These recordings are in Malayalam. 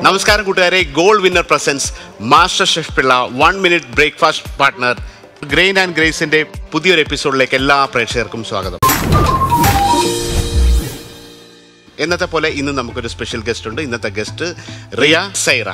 നമസ്കാരം കൂട്ടുകാരെ Gold Winner presents Master Chef Pillai one minute breakfast partner Grain and ഗ്രേസിന്റെ പുതിയൊരു എപ്പിസോഡിലേക്ക് എല്ലാ പ്രേക്ഷകർക്കും സ്വാഗതം ഇന്നത്തെ പോലെ ഇന്ന് നമുക്കൊരു സ്പെഷ്യൽ ഗസ്റ്റ് ഉണ്ട് ഇന്നത്തെ ഗസ്റ്റ് റിയ സൈറ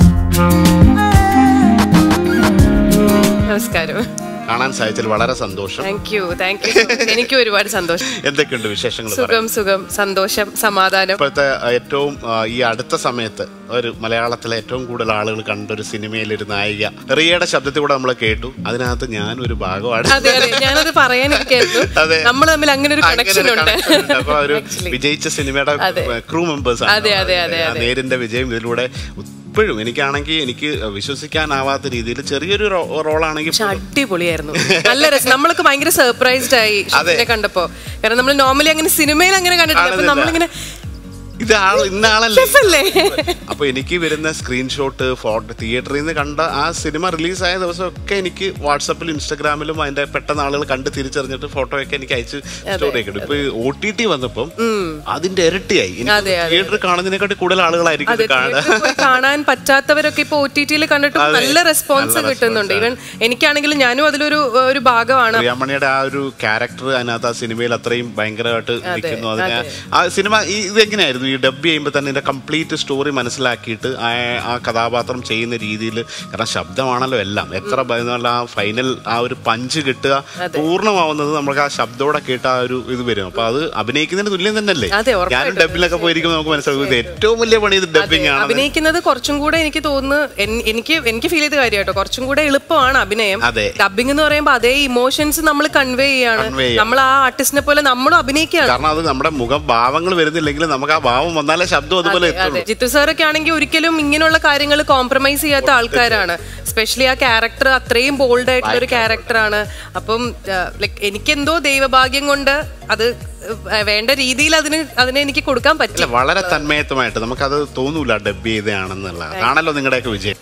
നമസ്കാരം കാണാൻ സാധിച്ചതിൽ വളരെ സന്തോഷം താങ്ക് യു താങ്ക് യു എനിക്കും ഒരുപാട് സന്തോഷം എന്തൊക്കെയുണ്ട് വിശേഷങ്ങൾ പറയാൻ? സുഖം സുഖം സന്തോഷം സമാധാനം ഇപ്പോഴത്തെ ഏറ്റവും ആ, ഈ അടുത്ത സമയത്ത് ഒരു മലയാളത്തിലെ ഏറ്റവും കൂടുതൽ ആളുകൾ കണ്ട ഒരു സിനിമയിലെ ഒരു നായിക റിയയുടെ ശബ്ദത്തിൽ കൂടെ നമ്മൾ കേട്ടു അതിനകത്ത് ഞാൻ ഒരു ഭാഗമാണ് അതെ അതെ ഞാനത് പറയാനിരിക്കായിരുന്നു അതെ. നമ്മൾ തമ്മിൽ അങ്ങനെ ഒരു അങ്ങനെ കണക്ഷൻ ഒരു ഉണ്ട് connection ഉണ്ട്. അപ്പൊ ഒരു Actually. വിജയിച്ച സിനിമയുടെ അതെ. ക്രൂ മെമ്പേഴ്സ് അതെ, അതെ, അതെ, അതെ. നേരിന്റെ വിജയം ഇതിലൂടെ ഇപ്പോഴും എനിക്കാണെങ്കിൽ എനിക്ക് വിശ്വസിക്കാനാവാത്ത രീതിയിൽ ചെറിയൊരു റോളാണെങ്കിൽ പക്ഷെ അടിപൊളിയായിരുന്നു നല്ല രസം നമ്മളൊക്കെ ഭയങ്കര സർപ്രൈസ്ഡ് ആയി അതെ. ഷെഫിനെ കണ്ടപ്പോ കാരണം നമ്മൾ നോർമലി അങ്ങനെ സിനിമയിൽ അങ്ങനെ കണ്ടിട്ടില്ല അപ്പൊ കാണുന്നില്ല. നമ്മളിങ്ങനെ ഇത് ആൾ ഇന്ന ആളല്ലേ ഷെഫല്ലേ അപ്പൊ എനിക്ക് വരുന്ന സ്ക്രീൻഷോട്ട് ഫോട്ടോ തിയേറ്ററിൽ നിന്ന് കണ്ട ആ സിനിമ റിലീസായ ദിവസമൊക്കെ എനിക്ക് വാട്സപ്പിലും ഇൻസ്റ്റാഗ്രാമിലും അതിന്റെ പെട്ടെന്ന് ആളുകൾ കണ്ട് തിരിച്ചറിഞ്ഞിട്ട് ഫോട്ടോ ഒക്കെ എനിക്ക് അയച്ച് സ്റ്റോറി ഒക്കെ ഇടും ഇപ്പൊ ഒ ടി ടി വന്നപ്പം അതിന്റെ ഇരട്ടിയായി അതെ, അതെ. തിയേറ്ററിൽ കാണുന്നതിനെക്കാട്ടി കൂടുതൽ ആളുകളായിരിക്കും അതെ ഇത് കാണുക theatre ൽ പോയി കാണാൻ പറ്റാത്തവരൊക്കെ ഇപ്പൊ ഒ ടി ടിയിൽ കണ്ടിട്ട് അതെ. നല്ല റെസ്പോൺസ് നല്ല കിട്ടുന്നുണ്ട് ഈവൻ എനിക്കാണെങ്കിലും ഞാനും അതിലൊരു ഒരു ഭാഗമാണ് പ്രിയാമണിയുടെ ആ ഒരു ക്യാരക്ടർ അതിനകത്ത് ആ സിനിമയിൽ അത്രയും ഭയങ്കരമായിട്ട് നിൽക്കുന്നു അതിനെ ആ സിനിമ ഈ ഇത് എങ്ങനെയായിരുന്നു ഈ ഡബ് ചെയ്യുമ്പോൾ തന്നെ ഇതിന്റെ കംപ്ലീറ്റ് സ്റ്റോറി മനസ്സിലാക്കിയിട്ട് ആ ആ കഥാപാത്രം ചെയ്യുന്ന രീതിയിൽ കാരണം ശബ്ദമാണല്ലോ എല്ലാം എത്ര ഭയന്നുള്ള ആ ഫൈനൽ ആ ഒരു പഞ്ച് കിട്ടുക പൂർണ്ണമാവുന്നത് നമുക്ക് ആ ശബ്ദത്തോടെ കേട്ട ആ ഒരു ഇത് വരും അപ്പൊ അത് അഭിനയിക്കുന്നതിന് തുല്യം തന്നെയല്ലേ അതെ, ഞാനും ഉറപ്പായിട്ടും. ഡബിലൊക്കെ പോയിരിക്കുമ്പോൾ നമുക്ക് മനസ്സിലാവും ഇത് ഏറ്റവും വലിയ പണി ഇത് ഡബിങ് ആണ് അഭിനയിക്കുന്നത് കുറച്ചും കൂടെ എനിക്ക് തോന്നുന്നു എൻ- എനിക്ക് എനിക്ക് ഫീൽ ചെയ്ത കാര്യം കേട്ടോ കുറച്ചും കൂടെ എളുപ്പമാണ് അഭിനയം അതെ. ഡബിംഗ് എന്ന് പറയുമ്പോൾ അതേ ഇമോഷൻസ് നമ്മൾ കൺവേ ചെയ്യാണ് Convey ചെയ്യാണ്. നമ്മൾ ആ ആർട്ടിസ്റ്റിനെ പോലെ നമ്മളും അഭിനയിക്കുകയാണ് കാരണം അത് നമ്മുടെ മുഖം ഭാവങ്ങൾ വരുന്നില്ലെങ്കിൽ നമുക്ക് ആ ഭാവം വന്നാലേ ശബ്ദം അതുപോലെ എത്തുള്ളൂ അതെ ജിത്തു സാറൊക്കെ ആണെങ്കിൽ ഒരിക്കലും ഇങ്ങനെയുള്ള കാര്യങ്ങൾ കോംപ്രമൈസ് ചെയ്യാത്ത ആൾക്കാരാണ് സ്പെഷ്യലി ആ ക്യാരക്ടർ അത്രയും ബോൾഡ് ആയിട്ടുള്ള ഒരു ക്യാരക്ടറാണ് അപ്പം ലൈക്ക് എനിക്കെന്തോ ദൈവഭാഗ്യം കൊണ്ട് അത് ആ, വേണ്ട രീതിയിൽ അതിന് അതിനെ എനിക്ക് കൊടുക്കാൻ പറ്റില്ല അല്ല വളരെ തന്മയത്വമായിട്ട് നമുക്കത് തോന്നൂല ഡബ് ചെയ്തതാണെന്നുള്ള അതാണല്ലോ നിങ്ങളുടെയൊക്കെ വിജയം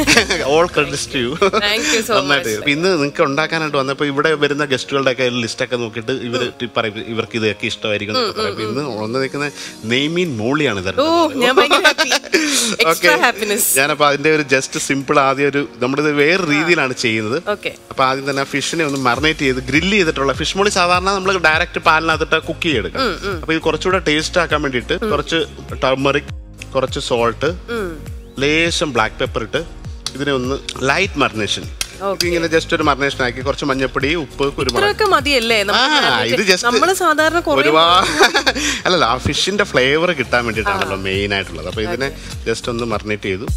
all credit you Thank you so നന്നായിട്ട് ഇപ്പൊ ഇന്ന് നിങ്ങൾക്ക് ഉണ്ടാക്കാനായിട്ട് വന്നപ്പോൾ ഇവിടെ വരുന്ന ഗസ്റ്റുകളുടെ ഒക്കെ ലിസ്റ്റൊക്കെ നോക്കിയിട്ട് ഇവർ പറയും ഇവർക്ക് ഇതൊക്കെ ഇഷ്ടമായിരിക്കും എന്നൊക്കെ പറയും. ഇപ്പൊ ഇന്ന് വന്ന് നിൽക്കുന്ന നെയ്മീൻ മോളിയാണ് ഇത് ഓ ഞാൻ ഭയങ്കര ഹാപ്പി ഓക്കെ എക്സ്ട്രാ ഹാപ്പിനെസ് ഞാനപ്പോ അതിന്റെ ഒരു ജസ്റ്റ് സിമ്പിൾ ആദ്യം ഒരു നമ്മളിത് വേറെ രീതിയിലാണ് ചെയ്യുന്നത് ഓക്കെ അപ്പൊ ആദ്യം തന്നെ ഫിഷിനെ ഒന്ന് മറിനേറ്റ് ചെയ്ത് ഗ്രില്ല് ചെയ്തിട്ടുള്ള ഫിഷ് മോളി സാധാരണ നമ്മൾ ഡയറക്റ്റ് പാലിനകത്തിട്ട് കുക്ക് ചെയ്തെടുക്കാം അപ്പൊ ഇത് കുറച്ചുകൂടെ ടേസ്റ്റ് ആക്കാൻ വേണ്ടിയിട്ട് കുറച്ച് ടർമറിക് കുറച്ച് സോൾട്ട് ലേശം ബ്ലാക്ക് പെപ്പർ ഇട്ട് ഇതിനെ ഒന്ന് ലൈറ്റ് മറിനേഷൻ ഇങ്ങനെ ജസ്റ്റ് ഒരു മറിനേഷൻ ആക്കി കുറച്ച് മഞ്ഞപ്പൊടി ഉപ്പ് കുരുമുളക് ഇത്രയൊക്കെ മതിയല്ലേ ആ ഇത് ജസ്റ്റ് നമ്മൾ സാധാരണ കുറെ ഒരുപാട് അല്ലല്ല ആ ഫിഷിന്റെ ഫ്ലേവർ കിട്ടാൻ വേണ്ടിയിട്ടാണല്ലോ മെയിൻ ആയിട്ടുള്ളത് അപ്പൊ ഇതിനെ ജസ്റ്റ് ഒന്ന് മറിനേറ്റ് ചെയ്തു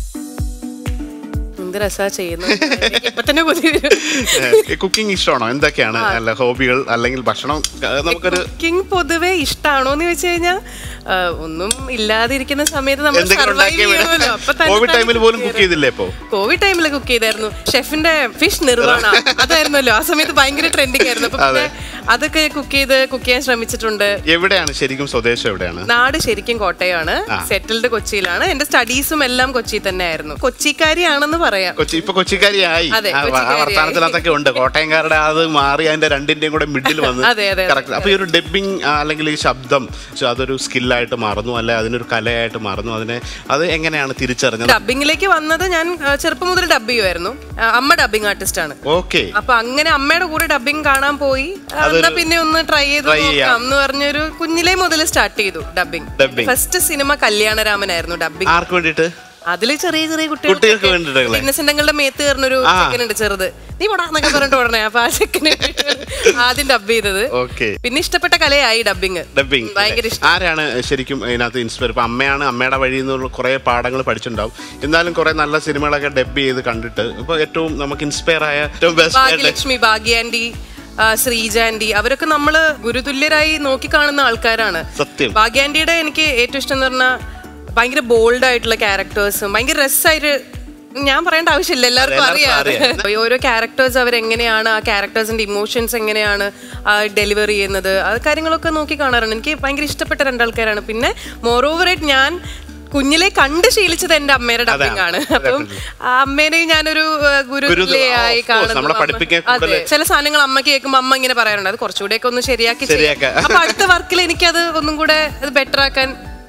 എന്ത് രസാ ചെയ്യുന്നത് എനിക്ക് ഇപ്പൊ തന്നെ കൊതി വരും കുക്കിംഗ് ഇഷ്ടമാണോ എന്തൊക്കെയാണ് അല്ല ഹോബികൾ അല്ലെങ്കിൽ ഭക്ഷണം ആ, നമുക്കൊരു കുക്കിംഗ് പൊതുവെ ഇഷ്ടാണോ എന്ന് ചോദിച്ചു കഴിഞ്ഞാൽ ഒന്നും ഇല്ലാതിരിക്കുന്ന സമയത്ത് നമ്മൾ എന്തെങ്കിലും സർവൈവ് ഉണ്ടാക്കിയേ വേണം. ചെയ്യണമല്ലോ അപ്പൊ തന്നെ കോവിഡ് ടൈമിൽ പോലും കുക്ക് ചെയ്തില്ലേ ഇപ്പോ കോവിഡ് ടൈമിൽ കുക്ക് ചെയ്തായിരുന്നു ഷെഫിന്റെ ഫിഷ് നിർവ്വാണ അതായിരുന്നല്ലോ ആ സമയത്ത് ഭയങ്കര ട്രെൻഡിങ് ആയിരുന്നു അപ്പൊ പിന്നെ അതൊക്കെ കുക്ക് ചെയ്ത് കുക്ക് ചെയ്യാൻ ശ്രമിച്ചിട്ടുണ്ട് എവിടെയാണ് ശരിക്കും സ്വദേശം എവിടെയാണ് നാട് ശരിക്കും കോട്ടയമാണ് സെറ്റിൽഡ് കൊച്ചിയിലാണ് എന്റെ സ്റ്റഡീസും എല്ലാം കൊച്ചി തന്നെ ആയിരുന്നു കൊച്ചിക്കാരിയാണെന്ന് പറയാം കൊച്ചി ഇപ്പൊ കൊച്ചിക്കാരിയായി അതെ, ആ, ആ കൊച്ചിക്കാരിയായി. വർത്തമാനത്തിനകത്തൊക്കെ ഉണ്ട് കോട്ടയംകാരുടെ അത് മാറി അതിന്റെ രണ്ടിന്റെയും കൂടെ മിഡിൽ വന്ന് അതെ, അതെ, അതെ. കറക്റ്റ് അപ്പൊ ഈ ഒരു ഡബിങ് അല്ലെങ്കിൽ ഈ ശബ്ദം so അതൊരു സ്കില്ലായിട്ട് മാറുന്നു അല്ലെ അതിനൊരു കലയായിട്ട് മാറുന്നു അതിനെ അത് എങ്ങനെയാണ് തിരിച്ചറിഞ്ഞത് ഡബിങ്ങിലേക്ക് വന്നത് ഞാൻ ആ, ചെറുപ്പം മുതൽ ഡബ് ചെയ്യുമായിരുന്നു ആ, അമ്മ ഡബിങ് ആർട്ടിസ്റ്റ് ആണ് ഓക്കെ അപ്പൊ അങ്ങനെ അമ്മയുടെ കൂടെ ഡബിങ് കാണാൻ പോയി ആ, എന്നാ പിന്നെ ഒന്ന് ട്രൈ ചെയ്ത് Try ചെയ്യാം. നോക്കാം എന്ന് പറഞ്ഞൊരു കുഞ്ഞിലേ മുതൽ സ്റ്റാർട്ട് ചെയ്തു dubbing Dubbing. First cinema കല്യാണരാമനായിരുന്നു dubbing ആർക്ക് വേണ്ടിയിട്ട് അതില് ചെറിയ ചെറിയ കുട്ടികൾക്ക് വേണ്ടിയിട്ടല്ലേ? ഇന്നസെന്റങ്ങളുടെ മേത്ത് കയറുന്നൊരു ചെക്കൻ ഉണ്ട് ചെറുത് നീ പോടാ എന്നൊക്കെ പറഞ്ഞിട്ട് ഉടനെ അപ്പൊ ആ ചെക്കന് ആദ്യം ഡബ് ചെയ്തത് ഓക്കെ പിന്നെ ഇഷ്ടപ്പെട്ട കലയായി ഡബിങ് ഡബിങ് ഭയങ്കര ഇഷ്ടം ആരാണ് ശരിക്കും ഇതിനകത്ത് ഇൻസ്പയർ ഇപ്പൊ അമ്മയാണ് അമ്മയുടെ വഴിയിൽ നിന്നുള്ള കുറെ പാഠങ്ങൾ പഠിച്ചിട്ടുണ്ടാവും എന്നാലും കുറെ നല്ല സിനിമകളൊക്കെ ഡബ് ചെയ്ത് കണ്ടിട്ട് ഇപ്പൊ ഏറ്റവും നമുക്ക് ഇൻസ്പയർ ആയ ഏറ്റവും ബെസ്റ്റ് ആയിട്ട് ഭാഗ്യലക്ഷ്മി ഭാഗ്യാൻഡി ആ, ശ്രീജ ആൻഡി അവരൊക്കെ നമ്മള് ഗുരുതുല്യരായി നോക്കിക്കാണുന്ന ആൾക്കാരാണ് സത്യം ഭാഗ്യാൻഡിയുടെ എനിക്ക് ഏറ്റവും ഇഷ്ടം എന്ന് പറഞ്ഞാൽ ഭയങ്കര ബോൾഡ് ആയിട്ടുള്ള ക്യാരക്ടേഴ്സും ഭയങ്കര രസമായിട്ട് ഞാൻ പറയേണ്ട ആവശ്യമില്ല എല്ലാവർക്കും എല്ലാവർക്കും അറിയാം ഈ ഓരോ ക്യാരക്ടേഴ്സ് അവരെങ്ങനെയാണ് ആ ക്യാരക്ടേഴ്സിന്റെ ഇമോഷൻസ് എങ്ങനെയാണ് ഡെലിവറി ചെയ്യുന്നത് ആ കാര്യങ്ങളൊക്കെ നോക്കി കാണാറുണ്ട് എനിക്ക് ഭയങ്കര ഇഷ്ടപ്പെട്ട രണ്ടാൾക്കാരാണ് പിന്നെ മോറോവറായിട്ട് ഞാൻ കുഞ്ഞിലെ കണ്ട് ശീലിച്ചത് എന്റെ അമ്മയുടെ ഡബിംഗ് ആണ് അപ്പം ആ അമ്മേനെ ഞാനൊരു ആ, ഗുരുതുല്യയായി of course, നമ്മളെ കാണുന്നു പഠിപ്പിക്കാൻ അതെ കൂടുതല് ചില സാധനങ്ങൾ അമ്മയ്ക്ക് കേൾക്കുമ്പോൾ അമ്മ ഇങ്ങനെ പറയാറുണ്ട് അത് കുറച്ചുകൂടെ ഒക്കെ ഒന്ന് ശരിയാക്കി ചെയ്യാം. ശരിയാക്കാം. അപ്പൊ അടുത്ത വർക്കിൽ എനിക്കത് ഒന്നും കൂടെ ബെറ്റർ ആക്കാൻ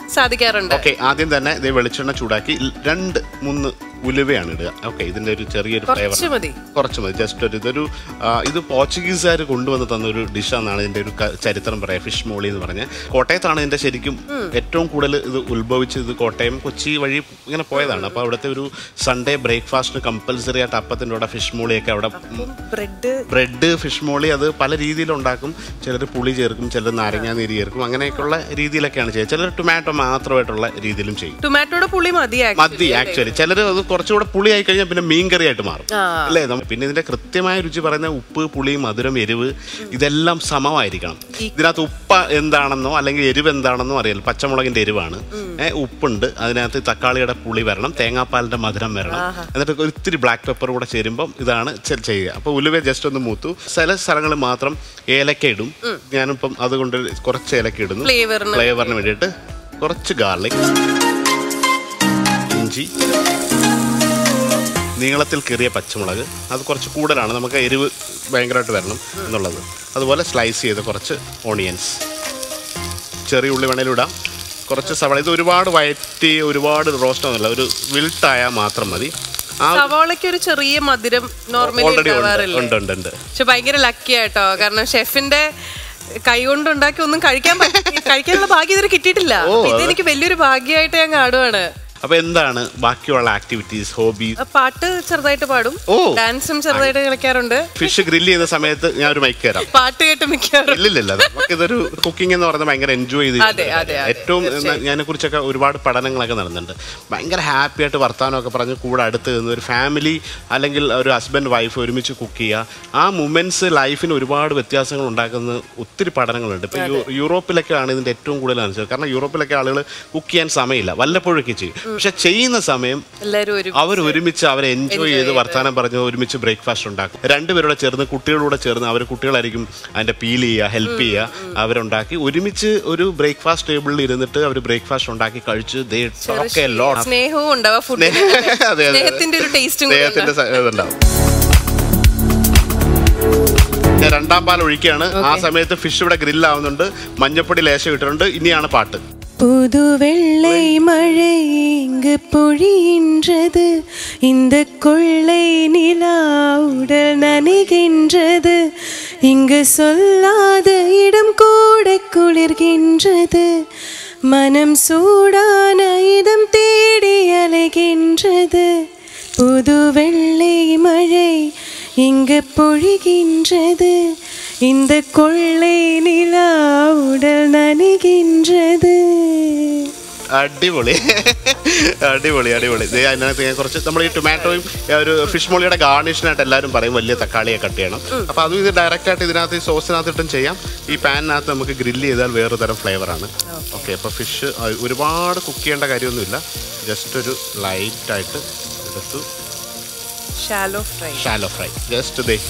സാധിക്കാറുണ്ട് ഓക്കെ ആദ്യം തന്നെ ഇത് വെളിച്ചെണ്ണ ചൂടാക്കി ൽ- രണ്ട് മൂന്ന് ഉലുവയാണ് ഇടുക ഓക്കെ ഇതിന്റെ ഒരു ചെറിയൊരു ഫ്ലേവർ കുറച്ച് മതി കുറച്ച് മതി ജസ്റ്റ് ഒരു ഇതൊരു ആ, ഇത് പോർച്ചുഗീസുകാർ കൊണ്ടുവന്ന് തന്ന ഒരു ഡിഷാണെന്നാണ് ഇതിന്റെ ഒരു ക- ചരിത്രം പറയാം ഫിഷ് മോളി എന്ന് പറഞ്ഞ കോട്ടയത്താണ് ഇതിന്റെ ശരിക്കും ഏറ്റവും കൂടുതൽ ഇത് ഉത്ഭവിച്ചത് ഇത് കോട്ടയം കൊച്ചി വഴി ഇങ്ങനെ പോയതാണ് അപ്പോൾ അവിടുത്തെ ഒരു സൺഡേ ബ്രേക്ക്ഫാസ്റ്റിന് കമ്പൽസറി ആയിട്ട് അപ്പത്തിൻ്റെ കൂടെ ഫിഷ് മോളിയൊക്കെ അവിടെ ബ്രെഡ് ബ്രെഡ് ഫിഷ് മോളി അത് പല രീതിയിലുണ്ടാക്കും ചിലർ പുളി ചേർക്കും ചിലർ നാരങ്ങാ നീര് ചേർക്കും അങ്ങനെയൊക്കെയുള്ള രീതിയിലൊക്കെയാണ് ചെയ്യുക ചിലർ ടൊമാറ്റോ മാത്രമായിട്ടുള്ള രീതിയിലും ചെയ്യും ടൊമാറ്റോയുടെ പുളി മതി actually. മതി ആക്ച്വലി ചിലർ അത് കുറച്ചുകൂടെ പുളി ആയി കഴിഞ്ഞാൽ പിന്നെ മീൻകറി ആയിട്ട് മാറും ആ. അല്ലേ നമ്മ- പിന്നെ ഇതിന്റെ കൃത്യമായ രുചി പറയുന്ന ഉപ്പ് പുളി മധുരം എരിവ് ഇതെല്ലാം സമമായിരിക്കണം ഇതിനകത്ത് ഉപ്പ് എന്താണെന്നോ അല്ലെങ്കിൽ എരിവ് എന്താണെന്നോ അറിയില്ല പച്ചമുളകിന്റെ എരിവാണ് ഏഹ് ഉപ്പുണ്ട് അതിനകത്ത് തക്കാളിയുടെ പുളി വരണം തേങ്ങാപ്പാലിന്റെ മധുരം വരണം എന്നിട്ട് ഒരു ഇത്തിരി ബ്ലാക്ക് പെപ്പർ കൂടെ ചേരുമ്പം ഇതാണ് ചെ- ചെയ്യുക അപ്പോൾ ഉലുവ ജസ്റ്റ് ഒന്ന് മൂത്തു ചില സ്ഥലങ്ങളിൽ മാത്രം ഏലക്ക ഇടും ഞാനിപ്പം അതുകൊണ്ട് കുറച്ച് ഏലക്ക ഇടുന്നു ഫ്ലേവറിന് ഫ്ലേവറിന് വേണ്ടിയിട്ട് കുറച്ച് ഗാർലിക് ഇഞ്ചി നീളത്തിൽ കീറിയ പച്ചമുളക് അത് കുറച്ച് കൂടുതലാണ് നമുക്ക് എരിവ് ഭയങ്കരമായിട്ട് വരണം എന്നുള്ളത് അതുപോലെ സ്ലൈസ് ചെയ്ത് കുറച്ച് ഓണിയൻസ് ചെറിയ ഉള്ളി വേണേലും ഇടാം കുറച്ച് സവാള ഇത് ഒരുപാട് വയറ്റി ഒരുപാട് റോസ്റ്റ് ഒന്നുമില്ല ഒരു വിൽട്ടായാൽ മാത്രം മതി ആ സവാളയ്ക്ക് ഒരു ചെറിയ മധുരം നോർമലി ഓൾറെഡി ഉണ്ട് ഉണ്ടാവാറില്ല ഉണ്ട് ഉണ്ട് ഉണ്ട് പക്ഷെ ഭയങ്കര ലക്കി ആയിട്ടോ കാരണം ഷെഫിന്റെ കൈ കൊണ്ട് ഉണ്ടാക്കി ഒന്നും കഴിക്കാൻ പറ്റി- കഴിക്കാനുള്ള ഭാഗ്യം ഇതുവരെ കിട്ടിയിട്ടില്ല ഓ, അപ്പൊ ഇതെനിക്ക് വലിയൊരു ഭാഗ്യമായിട്ട് ഞാൻ കാണുവാണ് അപ്പോൾ എന്താണ് ബാക്കിയുള്ള ആക്ടിവിറ്റീസ് ഹോബി ആ, പാട്ട് ചെറുതായിട്ട് പാടും ഓ. ഡാൻസും ചെറുതായിട്ട് കളിക്കാറുണ്ട് ഫിഷ് ഗ്രില്ല് ചെയ്യുന്ന സമയത്ത് ഞാൻ ഒരു മൈക്ക് തരാം പാട്ട് കേട്ട് മിക്കാറും ഇല്ലില്ല നമുക്കിതൊരു കുക്കിംഗ് എന്ന് പറയുന്നത് ഭയങ്കര എൻജോയ് ചെയ്ത് അതെ, ചെയ്യുന്ന അതെ, കാര്യമാണ്. അതെ, ഏറ്റവും ഞാനെ കുറിച്ചൊക്കെ ഒരുപാട് പഠനങ്ങളൊക്കെ നടന്നിട്ടുണ്ട് ഭയങ്കര ഹാപ്പി ആയിട്ട് വർത്താനമൊക്കെ പറഞ്ഞ് കൂടെ അടുത്ത് നിന്ന് ഒരു ഫാമിലി അല്ലെങ്കിൽ ഒരു ഹസ്ബൻഡ് വൈഫ് ഒരുമിച്ച് കുക്ക് ചെയ്യുക ആ മൂമെന്റ്സ് ലൈഫിന് ഒരുപാട് വ്യത്യാസങ്ങൾ ഉണ്ടാക്കുന്ന ഒത്തിരി പഠനങ്ങളുണ്ട് ഇപ്പൊ യു- യൂറോപ്പിലൊക്കെയാണ് ഇതിന്റെ ഏറ്റവും കൂടുതൽ അനുസരിച്ചത് കാരണം യൂറോപ്പിലൊക്കെ ആളുകൾ കുക്ക് ചെയ്യാൻ സമയമില്ല വല്ലപ്പോഴൊക്കെ ചെയ്യും പക്ഷെ ചെയ്യുന്ന സമയം എല്ലാരും ഒരു അവർ ഒരുമിച്ച് അവരെ എൻജോയ് ചെയ്ത് വർത്താനം പറഞ്ഞ് ഒരുമിച്ച് ബ്രേക്ക്ഫാസ്റ്റ് ഉണ്ടാക്കും രണ്ടുപേരുടെ ചേർന്ന് കുട്ടികളൂടെ ചേർന്ന് അവർ കുട്ടികളായിരിക്കും അതിന്റെ പീൽ ചെയ്യുക ഹെൽപ്പ് ചെയ്യുക അവരുണ്ടാക്കി ഒരുമിച്ച് ഒരു ബ്രേക്ക്ഫാസ്റ്റ് ടേബിളിൽ ഇരുന്നിട്ട് അവർ ബ്രേക്ക്ഫാസ്റ്റ് ഉണ്ടാക്കി കഴിച്ച് they talk a lot. സ്നേഹവും ഉണ്ടാവും ഫുഡ് അതെ, അതെ. സ്നേഹത്തിന്റെ ഒരു ടേസ്റ്റും സ്നേഹത്തിന്റെ സ- ഇതുണ്ടാവും ഞാൻ രണ്ടാം പാൽ ഒഴിക്കുകയാണ് ആ സമയത്ത് ഫിഷ് ഇവിടെ ഗ്രില്ലാവുന്നുണ്ട് മഞ്ഞപ്പൊടി ലേശം ഇട്ടിട്ടുണ്ട് ഇനിയാണ് പാട്ട് புது வெள்ளை மழை இங்கு பொழிகின்றது இந்த கொள்ளை நிலா உடல் நனைகின்றது இங்கு சொல்லாத இடம் கூட குளிர்கின்றது மனம் சூடான இதம் தேடி அலைகின்றது புது வெள்ளை மழை இங்கு பொழிகின்றது இந்த கொள்ளை நிலா உடல் நனைகின்றது അടിപൊളി അടിപൊളി അടിപൊളി ദേ അതിനകത്ത് ഞാൻ കുറച്ച് നമ്മൾ ഈ ടൊമാറ്റോയും ആ, ഒരു ഫിഷ് മോളിയുടെ ഗാർണിഷിനായിട്ട് എല്ലാവരും പറയും വലിയ തക്കാളിയെ കട്ട് ചെയ്യണം അപ്പോൾ അതും ഇത് ഡയറക്റ്റ് ആയിട്ട് ഇതിനകത്ത് ഈ സോസിനകത്തിട്ടും ചെയ്യാം ഈ പാനിനകത്ത് നമുക്ക് ഗ്രില്ല് ചെയ്താൽ വേറെ തരം ഫ്ലേവറാണ് ഓക്കെ അപ്പോൾ ഫിഷ് ഒരുപാട് കുക്ക് ചെയ്യേണ്ട കാര്യമൊന്നുമില്ല ജസ്റ്റ് ഒരു ലൈറ്റായിട്ട് എടുത്തു shallow fry shallow fry just ദേ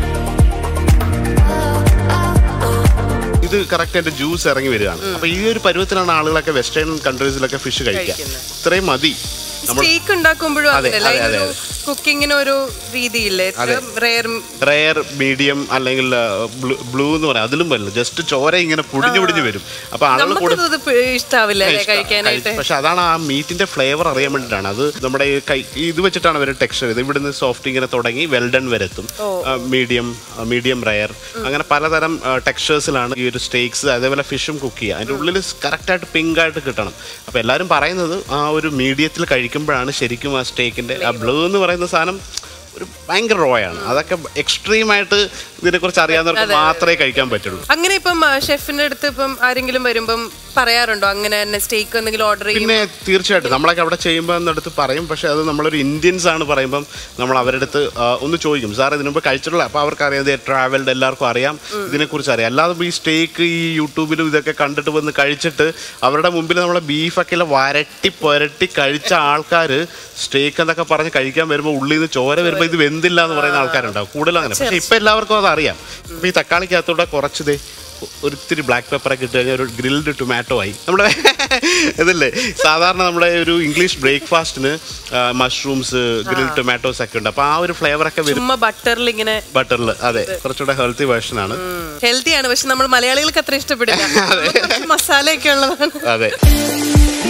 ഇത് കറക്റ്റ് അതിന്റെ ജ്യൂസ് ഇറങ്ങി വരികയാണ് അപ്പൊ ഈ ഒരു പരുവത്തിലാണ് ആളുകളൊക്കെ വെസ്റ്റേൺ കൺട്രീസിലൊക്കെ ഫിഷ് കഴിക്കുക കഴിക്കുന്നത്. ഇത്രയും മതി നമ്മൾ സ്റ്റേക്ക് ഉണ്ടാക്കുമ്പോഴും അതെ, അങ്ങനെയല്ല അതെ, ഇതൊരു കുക്കിങ്ങിന് ഒരു രീതിയില്ലേ റെയർ റെയർ മീഡിയം അല്ലെങ്കിൽ ബ്ലൂ എന്ന് പറയാം അതിലും വരില്ല ജസ്റ്റ് ചോര ഇങ്ങനെ പൊടിഞ്ഞു പൊടിഞ്ഞു വരും അപ്പൊ ആളുകൾ കൂടുതൽ നമുക്കത് ഇഷ്ടാവില്ല അല്ലേ ഇഷ്ട- കഴിക്കാനായിട്ട് കഴി- പക്ഷെ അതാണ് ആ മീറ്റിന്റെ ഫ്ലേവർ അറിയാൻ വേണ്ടിയിട്ടാണ് അത് നമ്മുടെ ഈ കൈ ഈ ഇത് വെച്ചിട്ടാണ് അവർ ടെക്സ്ചർ ഇത് ഇവിടുന്ന് സോഫ്റ്റ് ഇങ്ങനെ തുടങ്ങി വെൽഡൺ വരെ എത്തും മീഡിയം മീഡിയം റയർ അങ്ങനെ പലതരം ടെക്സ്ചേഴ്സിലാണ് ഈ ഒരു സ്റ്റേക്സ് അതേപോലെ ഫിഷും കുക്ക് ചെയ്യുക അതിൻ്റെ ഉള്ളിൽ കറക്റ്റായിട്ട് പിങ്ക് ആയിട്ട് കിട്ടണം അപ്പോൾ എല്ലാവരും പറയുന്നത് ആ ഒരു മീഡിയത്തിൽ കഴിക്കുമ്പോഴാണ് ശരിക്കും ആ സ്റ്റേക്കിന്റെ ആ ബ്ലൂ എന്ന് പറയുന്ന സാധനം ഒരു ഭയങ്കര റോയാണ് അതൊക്കെ എക്സ്ട്രീമായിട്ട് ഇതിനെക്കുറിച്ച് അറിയാവുന്നവർക്ക് മാത്രമേ കഴിക്കാൻ പറ്റുള്ളൂ അങ്ങനെ ഇപ്പം ഷെഫിന്റെ അടുത്ത് ഇപ്പം ആരെങ്കിലും വരുമ്പം പറയാറുണ്ടോ അങ്ങനെ തന്നെ സ്റ്റേക്ക് എന്തെങ്കിലും ഓർഡർ ചെയ്യും പിന്നെ തീർച്ചയായിട്ടും നമ്മളൊക്കെ അവിടെ ചെയ്യുമ്പോൾ എന്നടുത്ത് പറയും പക്ഷെ അത് നമ്മളൊരു ഇന്ത്യൻസ് ആണ് പറയുമ്പം നമ്മൾ അവരുടെ അടുത്ത് ആ, ഒന്ന് ചോദിക്കും സാർ ഇതിനു മുമ്പ് കഴിച്ചിട്ടുള്ള അപ്പോൾ അവർക്ക് അറിയാം ഇത് ട്രാവൽഡ് എല്ലാവർക്കും അറിയാം ഇതിനെക്കുറിച്ച് അറിയാം അല്ലാതെ ഈ സ്റ്റേക്ക് ഈ യൂട്യൂബിലും ഇതൊക്കെ കണ്ടിട്ട് വന്ന് കഴിച്ചിട്ട് അവരുടെ മുമ്പിൽ നമ്മളെ ബീഫൊക്കെ ഇല്ല വരട്ടി പുരട്ടി കഴിച്ച ആൾക്കാർ സ്റ്റേക്ക് എന്നൊക്കെ പറഞ്ഞ് കഴിക്കാൻ വരുമ്പോൾ ഉള്ളിൽ നിന്ന് ചോര വരുമ്പോൾ ഇത് വെന്തില്ല എന്ന് പറയുന്ന ആൾക്കാരുണ്ടാവും കൂടുതലും അങ്ങനെ പക്ഷെ ഇപ്പം എല്ലാവർക്കും അത് അറിയാം ഇപ്പം ഈ തക്കാളിക്കകത്തൂടെ കുറച്ച് ദേ ഒരിത്തിരി ബ്ലാക്ക് പെപ്പറൊക്കെ ഇട്ട് കഴിഞ്ഞാൽ ഒരു ഗ്രിൽഡ് ടൊമാറ്റോ ആയി നമ്മുടെ ഇതല്ലേ സാധാരണ നമ്മുടെ ഒരു ഇംഗ്ലീഷ് ബ്രേക്ക്ഫാസ്റ്റിന് മഷ്റൂംസ് ഗ്രിൽ ടൊമാറ്റോസ് ഒക്കെ ഉണ്ട് അപ്പോൾ ആ ഒരു ഫ്ലേവർ ഒക്കെ വരും ചുമ്മാ ബട്ടറിൽ ഇങ്ങനെ ബട്ടറിൽ അതെ കുറച്ചുകൂടെ ഹെൽത്തി വേർഷൻ ആണ് ഹെൽത്തി ആണ് പക്ഷെ നമ്മൾ മലയാളികൾക്ക് അത്ര ഇഷ്ടപ്പെടില്ല നമുക്ക് കുറച്ച് മസാലയൊക്കെ ഉള്ളതാണ് അതെ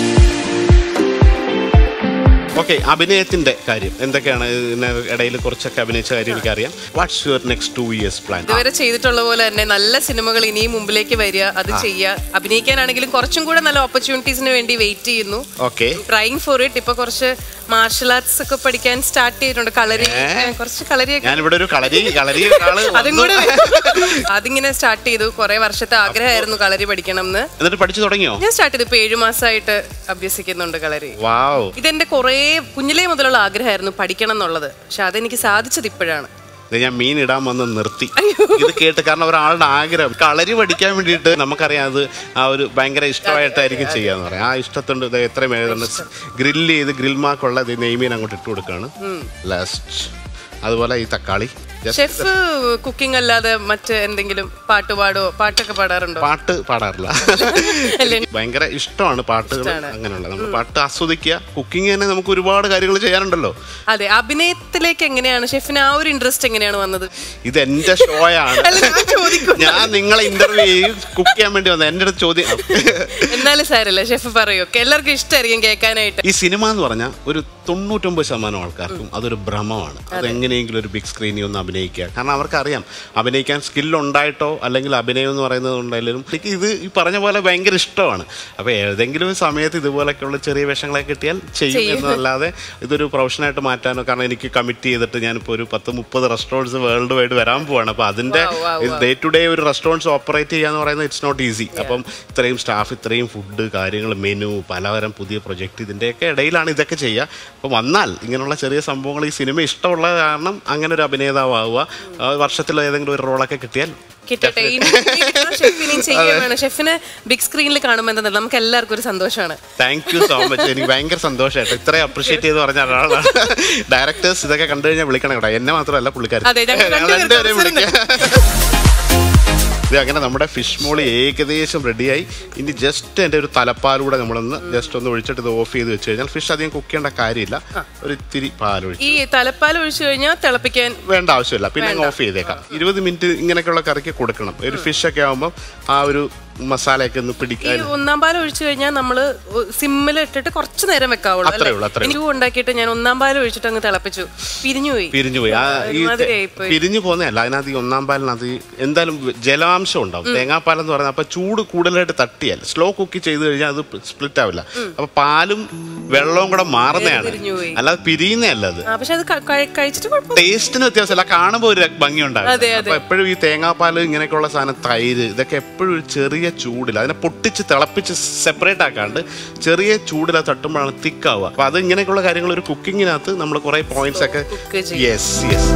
ഓക്കെ അഭിനയത്തിന്റെ കാര്യം എന്തൊക്കെയാണ് ഇതിന് ഇടയിൽ കുറച്ചൊക്കെ അഭിനയിച്ച കാര്യം എനിക്കറിയാം what's your next two years plan ഇതുവരെ ചെയ്തിട്ടുള്ള പോലെ തന്നെ നല്ല സിനിമകൾ ഇനിയും മുമ്പിലേക്ക് വരിക അത് ചെയ്യുക അഭിനയിക്കാനാണെങ്കിലും കുറച്ചും കൂടെ നല്ല ഓപ്പർച്യൂണിറ്റീസിന് വേണ്ടി വെയിറ്റ് ചെയ്യുന്നു ഓക്കെ ട്രൈങ് ഫോർ ഇറ്റ് ഇപ്പൊ കുറച്ച് മാർഷൽ ആർട്സ് ഒക്കെ പഠിക്കാൻ സ്റ്റാർട്ട് ചെയ്തിട്ടുണ്ട് കളരി കുറച്ച് കളരിയൊക്കെ ഞാനിവിടെ ഒരു കളരി കളരി ഒരാള് അതും വന്നു. കൂടെ അതിങ്ങനെ സ്റ്റാർട്ട് ചെയ്തു കുറെ വർഷത്തെ ആഗ്രഹമായിരുന്നു കളരി പഠിക്കണം എന്ന് എന്നിട്ട് പഠിച്ചു തുടങ്ങിയോ ഞാൻ സ്റ്റാർട്ട് ചെയ്തു ഇപ്പൊ ഏഴു മാസമായിട്ട് അഭ്യസിക്കുന്നുണ്ട് കളരി വാവ് ഇതെന്റെ കുറെ കുഞ്ഞിലേ മുതലുള്ള ആഗ്രഹമായിരുന്നു പഠിക്കണം എന്നുള്ളത് പക്ഷെ അതെനിക്ക് സാധിച്ചത് ഇപ്പോഴാണ് ഇത് ഞാൻ മീൻ ഇടാൻ വന്ന് നിർത്തി ഇത് കേട്ട് കാരണം ഒരാളുടെ ആഗ്രഹം കളരി പഠിക്കാൻ വേണ്ടിയിട്ട് നമുക്കറിയാം അത് ആ ഒരു ഭയങ്കര ഇഷ്ടമായിട്ടായിരിക്കും ചെയ്യാന്ന് പറയാം ആ ഇഷ്ടത്തുണ്ട് ഇത് എത്രയും എഴുതുന്നത് ഗ്രില്ല് ചെയ്ത് ഗ്രിൽ മാർക്കുള്ള ഇത് നെയ്മീൻ അങ്ങോട്ട് ഇട്ട് കൊടുക്കുകയാണ് ലാസ്റ്റ് അതുപോലെ ഈ തക്കാളി Just ഷെഫ് കുക്കിംഗ് അല്ലാതെ മറ്റ് എന്തെങ്കിലും പാട്ട് പാടോ പാട്ടൊക്കെ പാടാറുണ്ടോ പാട്ട് പാടാറില്ല അല്ലേ? ഭയങ്കര ഇഷ്ടമാണ് പാട്ടുകൾ അങ്ങനെയുള്ള നമ്മൾ പാട്ട് ആസ്വദിക്കുക കുക്കിംഗ് തന്നെ നമുക്ക് ഒരുപാട് കാര്യങ്ങൾ ചെയ്യാനുണ്ടല്ലോ അതെ അഭിനയത്തിലേക്ക് എങ്ങനെയാണ് ഷെഫിന് ആ ഒരു ഇൻട്രസ്റ്റ് എങ്ങനെയാണ് വന്നത് ഇത് എന്റെ ഷോയാണ് അല്ല, ഞാൻ ചോദിക്കുന്നു. ഞാൻ നിങ്ങളെ ഇന്റർവ്യൂ ചെയ്യും കുക്ക് ചെയ്യാൻ വേണ്ടി വന്നത് എന്റെ അടുത്ത് ചോദ്യം എന്നാലും സാരല്ല ഷെഫ് പറയൂ എല്ലാവർക്കും ഇഷ്ടമായിരിക്കും കേൾക്കാനായിട്ട് ഈ സിനിമ എന്ന് പറഞ്ഞാൽ ഒരു തൊണ്ണൂറ്റൊമ്പത് ശതമാനം ആൾക്കാർക്കും അതൊരു ഭ്രമമാണ് അത് എങ്ങനെയെങ്കിലും ഒരു ബിഗ് സ്ക്രീനിൽ ഒന്ന് അഭിനയിക്കുക കാരണം അവർക്കറിയാം അഭിനയിക്കാൻ സ്കിൽ ഉണ്ടായിട്ടോ അല്ലെങ്കിൽ അഭിനയം എന്ന് പറയുന്നത് ഉണ്ടായാലും എനിക്ക് ഇത് ഈ പറഞ്ഞ പോലെ ഭയങ്കര ഇഷ്ടമാണ് അപ്പോൾ ഏതെങ്കിലും ഒരു സമയത്ത് ഇതുപോലൊക്കെയുള്ള ചെറിയ വേഷങ്ങളൊക്കെ കിട്ടിയാൽ ചെയ്യും എന്നല്ലാതെ ഇതൊരു പ്രൊഫഷനായിട്ട് മാറ്റാനോ കാരണം എനിക്ക് കമ്മിറ്റ് ചെയ്തിട്ട് ഞാനിപ്പോൾ ഒരു പത്ത് മുപ്പത് റെസ്റ്റോറൻറ്റ്സ് വേൾഡ് വൈഡ് വരാൻ പോവാണ് അപ്പോൾ അതിൻ്റെ ഡേ ടു ഡേ ഒരു റെസ്റ്റോറൻറ്റ്സ് ഓപ്പറേറ്റ് ചെയ്യാന്ന് പറയുന്നത് ഇറ്റ്സ് നോട്ട് ഈസി അപ്പം ഇത്രയും സ്റ്റാഫ് ഇത്രയും ഫുഡ് കാര്യങ്ങൾ മെനു പലതരം പുതിയ പ്രൊജക്റ്റ് ഇതിൻ്റെയൊക്കെ ഇടയിലാണ് ഇതൊക്കെ ചെയ്യുക അപ്പോൾ വന്നാൽ ഇങ്ങനെയുള്ള ചെറിയ സംഭവങ്ങൾ ഈ സിനിമ ഇഷ്ടമുള്ള കാരണം അങ്ങനെ ഒരു അഭിനേതാവുക ആ, വർഷത്തിൽ ഏതെങ്കിലും ഒരു റോളൊക്കെ കിട്ടിയാൽ കിട്ടട്ടെ ഇനി ഷെഫിനെയും ചെയ്യുകയും വേണം ഷെഫിന് ബിഗ് സ്ക്രീനിൽ കാണുമ്പോൾ എന്താ നമുക്ക് എല്ലാവർക്കും ഒരു സന്തോഷമാണ് താങ്ക് യു സോ മച്ച് എനിക്ക് ഭയങ്കര സന്തോഷമായിട്ട് ഇത്രയും അപ്രീഷിയേറ്റ് ചെയ്ത് പറഞ്ഞ ഒരാളാണ് ഡയറക്ടേഴ്സ് ഇതൊക്കെ കണ്ടു കഴിഞ്ഞാൽ വിളിക്കണം കേട്ടോ എന്നെ മാത്രമല്ല പുള്ളിക്കാരി അതെ, ഞങ്ങൾ രണ്ടുപേരും രണ്ടുപേരെയും സംസാരിക്കുന്നു. വിളിക്കാം ഇത് അങ്ങനെ നമ്മുടെ ഫിഷ് മോളി ഏകദേശം റെഡിയായി ഇനി ജസ്റ്റ് എൻ്റെ ഒരു തലപ്പാലൂടെ നമ്മളൊന്ന് ജസ്റ്റ് ഒന്ന് ഒഴിച്ചിട്ട് ഇത് ഓഫ് ചെയ്ത് വെച്ച് കഴിഞ്ഞാൽ ഫിഷ് അധികം കുക്ക് ചെയ്യേണ്ട കാര്യമില്ല ഒരു ഇത്തിരി പാലൊഴിച്ച് ഈ തലപ്പാൽ ഒഴിച്ചു കഴിഞ്ഞാൽ തിളപ്പിക്കാൻ വേണ്ട ആവശ്യമില്ല പിന്നെ അങ്ങ് ഓഫ് ചെയ്തേക്കാം ഇരുപത് മിനിറ്റ് ഇങ്ങനെയൊക്കെയുള്ള കറിക്ക് കൊടുക്കണം ഒരു ഫിഷ് ഒക്കെ ആകുമ്പോൾ ആ ഒരു മസാലയൊക്കെ ഒന്ന് ഈ പിടിക്കാൻ ഒന്നാം പാൽ ഒഴിച്ചു കഴിഞ്ഞാൽ നമ്മള് സിമ്മിൽ ഇട്ടിട്ട് കുറച്ച് നേരം വെക്കാവുള്ളൂ അത്രേ ഉള്ളൂ, അത്രേ എനിക്ക് ഉണ്ടാക്കിയിട്ട് ഞാൻ ഒന്നാം പാൽ ഒഴിച്ചിട്ട് അങ്ങ് തിളപ്പിച്ചു പിരിഞ്ഞു പോയി പിരിഞ്ഞു പോയി ആ ഈ ഒരുമാതിരിയായിപ്പോയി. പിരിഞ്ഞു പോകുന്നതല്ല അതിനകത്ത് ഈ ഒന്നാം പാലിനകത്ത് ഈ എന്തായാലും ജലാംശം ഉണ്ടാവും തേങ്ങാപ്പാൽ എന്ന് പറയുന്നത് അപ്പൊ ചൂട് കൂടുതലായിട്ട് തട്ടിയാൽ സ്ലോ കുക്ക് ചെയ്ത് കഴിഞ്ഞാൽ അത് സ്പ്ലിറ്റ് ആവില്ല അപ്പൊ പാലും വെള്ളവും കൂടെ മാറുന്നതാണ് പിരിഞ്ഞു പോയി. അല്ലാതെ പിരിയുന്നതല്ല അത് ആ പക്ഷെ അത് ക- കഴി- കഴിച്ചിട്ട് കുഴപ്പം ടേസ്റ്റിന് വ്യത്യാസമല്ല കാണുമ്പോൾ ഒരു ഭംഗി ഉണ്ടാവും അതെ, അപ്പൊ എപ്പോഴും ഈ തേങ്ങാപ്പാൽ ഇങ്ങനെയൊക്കെയുള്ള സാധനം തൈര് ഇതൊക്കെ എപ്പോഴും ഒരു ചെറിയ ചൂടിൽ അതിനെ പൊട്ടിച്ച് തിളപ്പിച്ച് സെപ്പറേറ്റ് ആക്കാണ്ട് ചെറിയ ചൂടിൽ അത് തട്ടുമ്പോഴാണ് തിക്കാവുക അപ്പൊ അത് ഇങ്ങനെയൊക്കെയുള്ള കാര്യങ്ങൾ ഒരു കുക്കിങ്ങിനകത്ത് നമ്മൾ കുറെ പോയിന്റ്സ് ഒക്കെ cook ചെയ്യും. യെസ് യെസ്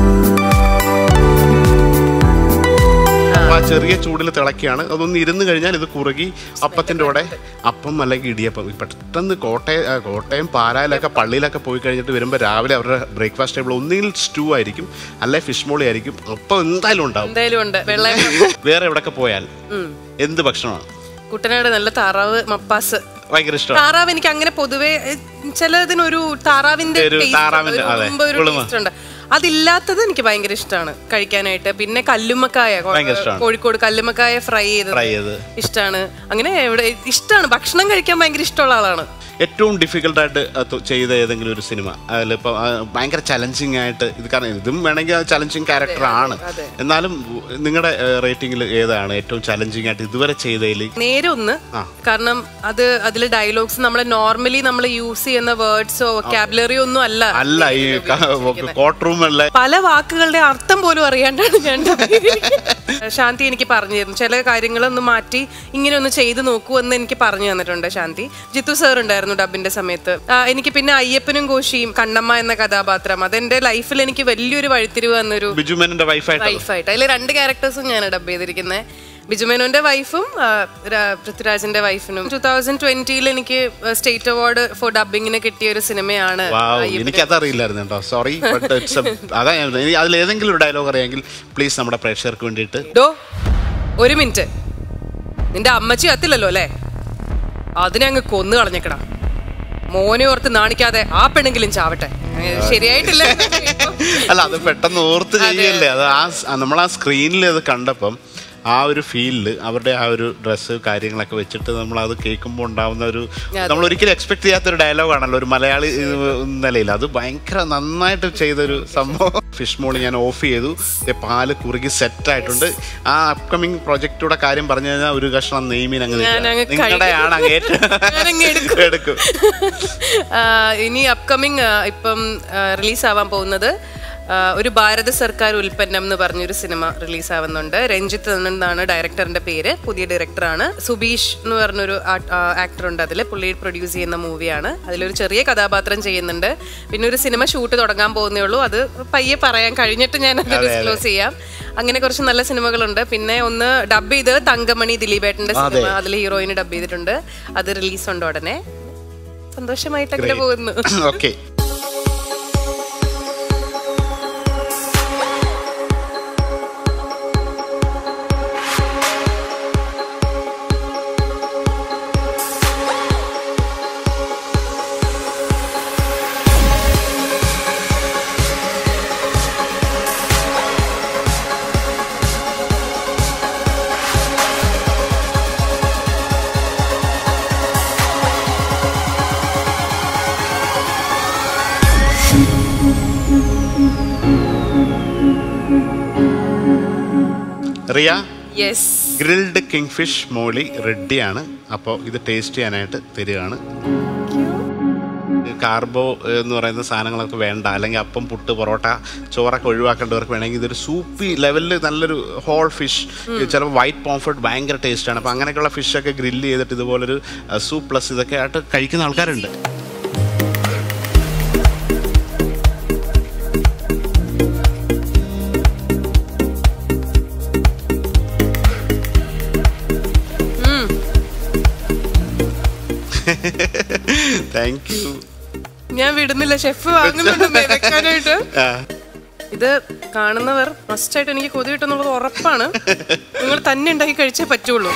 അപ്പൊ ആ ചെറിയ ചൂടിൽ തിളക്കിയാണ് അതൊന്ന് ഇരുന്ന് കഴിഞ്ഞാൽ ഇത് കുറുകി അപ്പത്തിന്റെ കൂടെ അപ്പം അല്ലെങ്കിൽ ഇടിയപ്പം ഈ പെട്ടെന്ന് കോട്ടയം ആ, കോട്ടയം പാലായിലൊക്കെ പള്ളിയിലൊക്കെ പോയി കഴിഞ്ഞിട്ട് വരുമ്പോൾ രാവിലെ അവരുടെ ബ്രേക്ക്ഫാസ്റ്റ് ടേബിൾ ഒന്നുകിൽ സ്റ്റൂ ആയിരിക്കും അല്ലെ ഫിഷ് മോളി ആയിരിക്കും അപ്പം എന്തായാലും ഉണ്ടാവും എന്തായാലും ഉണ്ട് വെള്ളം വേറെ എവിടെയൊക്കെ പോയാൽ എന്ത് ഭക്ഷണമാണ് കുട്ടനാട് നല്ല താറാവ് മപ്പാസ് ഭയങ്കര ഇഷ്ടമാണ് താറാവ് എനിക്ക് അങ്ങനെ പൊതുവെ എ, ചിലതിനൊരു താറാവിന്റെ ഒരു taste ഉണ്ട്. താറാവിന്റെ, ഒരു അതെ, ഉറുമ്പ് ഒരു കുളുമ. taste ഉണ്ട് അതില്ലാത്തത് എനിക്ക് ഭയങ്കര ഇഷ്ടമാണ് കഴിക്കാനായിട്ട് പിന്നെ കല്ലുമ്മക്കായ കൊ- ഭയങ്കര ഇഷ്ടാണ്. കോഴിക്കോട് കല്ലുമ്മക്കായ ഫ്രൈ ചെയ്തത് ഫ്രൈ ചെയ്ത് ഇഷ്ടമാണ് അങ്ങനെ ഇവിടെ ഇഷ്ടമാണ് ഭക്ഷണം കഴിക്കാൻ ഭയങ്കര ഇഷ്ടമുള്ള ആളാണ് ഏറ്റവും ഡിഫിക്കൽട്ടായിട്ട് ചെയ്ത ഏതെങ്കിലും ഒരു സിനിമ അതിലിപ്പോൾ ഭയങ്കര ചലഞ്ചിങ് ആയിട്ട് ഇത് കാരണം ഇതും വേണമെങ്കിൽ ചലഞ്ചിങ് ക്യാരക്ടർ ആണ് അതെ. എന്നാലും നിങ്ങളുടെ റേറ്റിംഗിൽ ഏതാണ് ഏറ്റവും ചലഞ്ചിങ് ആയിട്ട് ഇതുവരെ ചെയ്തതിൽ നേരെ ഒന്ന് ആ. കാരണം അത് അതിലെ ഡയലോഗ്സ് നമ്മൾ നോർമലി നമ്മൾ യൂസ് ചെയ്യുന്ന വേർഡ്സോ വൊക്കാബുലറിയോ ഒന്നും അല്ല അല്ല ഈ കോർട്ട് റൂമല്ലേ പല വാക്കുകളുടെ അർത്ഥം പോലും അറിയാണ്ടാണ് ഞാൻ dub ചെയ്തിരിക്കുന്നത്. ശാന്തി എനിക്ക് പറഞ്ഞു തരുന്നു ചില കാര്യങ്ങളൊന്ന് മാറ്റി ഇങ്ങനെ ഒന്ന് ചെയ്തു നോക്കൂ എന്ന് എനിക്ക് പറഞ്ഞു തന്നിട്ടുണ്ട് ശാന്തി ജിത്തു സാർ ഉണ്ടായിരുന്നു ഡബിന്റെ സമയത്ത് ആ, എനിക്ക് പിന്നെ അയ്യപ്പനും കോശിയും കണ്ണമ്മ എന്ന കഥാപാത്രം അതെന്റെ ലൈഫിൽ എനിക്ക് വലിയൊരു വഴിത്തിരിവ് എന്നൊരു ബിജുമേനന്റെ വൈഫായിട്ട് വൈഫായിട്ട് അതിൽ രണ്ട് ക്യാരക്ടേഴ്സും ഞാൻ ഡബ് ചെയ്തിരിക്കുന്നത് ബിജുമേനോന്റെ വൈഫും ആ, ര- പൃഥ്വിരാജിന്റെ വൈഫിനും ടൂ തൗസൻഡ് ട്വന്റിയിൽ എനിക്ക് സ്റ്റേറ്റ് അവാർഡ് ഫോർ ഡബിങ്ങിന് കിട്ടിയ ഒരു സിനിമയാണ് വാവ് എനിക്കതറിയില്ലായിരുന്നു കേട്ടോ സോറി ബട്ട് ഇറ്റ്സ് അതാ ഞാൻ ഇനി അതിൽ ഏതെങ്കിലും ഒരു ഡയലോഗ് അറിയാമെങ്കിൽ പ്ലീസ് നമ്മുടെ പ്രേക്ഷകർക്ക് വേണ്ടിയിട്ട് ഡോ ഒരു മിനിറ്റ് നിന്റെ അമ്മച്ചി കത്തില്ലല്ലോ അല്ലേ അതിനെ അങ്ങ് കൊന്നു കളഞ്ഞേക്കടാ മോനെ ഓർത്ത് നാണിക്കാതെ ആ പെണ്ണെങ്കിലും ചാവട്ടെ ഏ, ശരിയായിട്ടില്ല അല്ല അത് പെട്ടെന്ന് ഓർത്ത് ചെയ്യല്ലേ അത് ആ നമ്മൾ ആ സ്ക്രീനിൽ അത് കണ്ടപ്പം ആ ഒരു ഫീലിൽ അവരുടെ ആ ഒരു ഡ്രസ്സ് കാര്യങ്ങളൊക്കെ വെച്ചിട്ട് നമ്മൾ അത് കേൾക്കുമ്പോൾ ഉണ്ടാവുന്ന ഒരു നമ്മൾ ഒരിക്കലും എക്സ്പെക്ട് ചെയ്യാത്ത ഒരു ഡയലോഗാണല്ലോ ഒരു മലയാളി ഏഹ്, നിലയിൽ അത് ഭയങ്കര നന്നായിട്ട് ചെയ്തൊരു സംഭവം ഫിഷ് മോളി ഞാൻ ഓഫ് ചെയ്തു ദേ പാല് കുറുകി സെറ്റ് ആയിട്ടുണ്ട് ആ അപ്കമിങ് പ്രൊജക്റ്റൂടെ കാര്യം പറഞ്ഞു കഴിഞ്ഞാൽ ഒരു കഷ്ണം നെയ്മീൻ അങ്ങ് ഞാനങ്ങ് നിങ്ങളുടെ ആണ് അങ്ങ് ഏറ്റവും ഞാനങ്ങ് എടുക്കും. എടുക്കും ആ, ഇനി അപ്കമിങ് ഇപ്പം റിലീസ് ആവാൻ പോകുന്നത് ആ, ഒരു ഭാരത സർക്കാർ ഉൽപ്പന്നം എന്ന് പറഞ്ഞൊരു സിനിമ റിലീസ് ആവുന്നുണ്ട് രഞ്ജിത്ത് എന്നാണ് ഡയറക്ടറിന്റെ പേര് പുതിയ ഡയറക്ടറാണ് സുബീഷ് എന്ന് പറഞ്ഞൊരു ആക്ടർ ഉണ്ട് അതിൽ പുള്ളി പ്രൊഡ്യൂസ് ചെയ്യുന്ന മൂവിയാണ് അതിലൊരു ചെറിയ കഥാപാത്രം ചെയ്യുന്നുണ്ട് പിന്നെ ഒരു സിനിമ ഷൂട്ട് തുടങ്ങാൻ പോകുന്നേ ഉള്ളൂ അത് പയ്യെ പറയാൻ കഴിഞ്ഞിട്ട് ഞാൻ അത് ഡിസ്ക്ലോസ് ചെയ്യാം അങ്ങനെ കുറച്ച് നല്ല സിനിമകളുണ്ട് പിന്നെ ഒന്ന് ഡബ് ചെയ്ത് തങ്കമണി ദിലീപേട്ടന്റെ സിനിമ അതിൽ ഹീറോയിന് ഡബ് ചെയ്തിട്ടുണ്ട് അത് റിലീസ് ഉണ്ട് ഉടനെ സന്തോഷമായിട്ട് അങ്ങനെ പോകുന്നു okay Riya yes grilled king fish molee റെഡിയാണ് അപ്പോൾ ഇത് ടേസ്റ്റ് ചെയ്യാനായിട്ട് തരികയാണ് കാർബോ എന്ന് പറയുന്ന സാധനങ്ങളൊക്കെ വേണ്ട അല്ലെങ്കിൽ അപ്പം പുട്ട് പൊറോട്ട ചോറൊക്കെ ഒഴിവാക്കേണ്ടവർക്ക് വേണമെങ്കിൽ ഇതൊരു സൂപ്പി ലെവലിൽ നല്ലൊരു ഹോൾ ഫിഷ് ചിലപ്പോൾ വൈറ്റ് പോംഫർട്ട് ഭയങ്കര ടേസ്റ്റാണ് അപ്പോൾ അങ്ങനെയൊക്കെയുള്ള ഫിഷൊക്കെ ഗ്രില്ല് ചെയ്തിട്ട് ഇതുപോലൊരു സൂപ്പ് പ്ലസ് ഇതൊക്കെ ആയിട്ട് കഴിക്കുന്ന ആൾക്കാരുണ്ട് താങ്ക് യു ഞാൻ വിടുന്നില്ല ഷെഫ് വാങ്ങുന്നുണ്ട് വെക്കാനായിട്ട് ഇത് കാണുന്നവർ മസ്റ്റായിട്ട് എനിക്ക് കൊതി കിട്ടുന്നുള്ളത് ഉറപ്പാണ് നിങ്ങൾ തന്നെ ഉണ്ടാക്കി കഴിച്ചേ പറ്റുള്ളൂ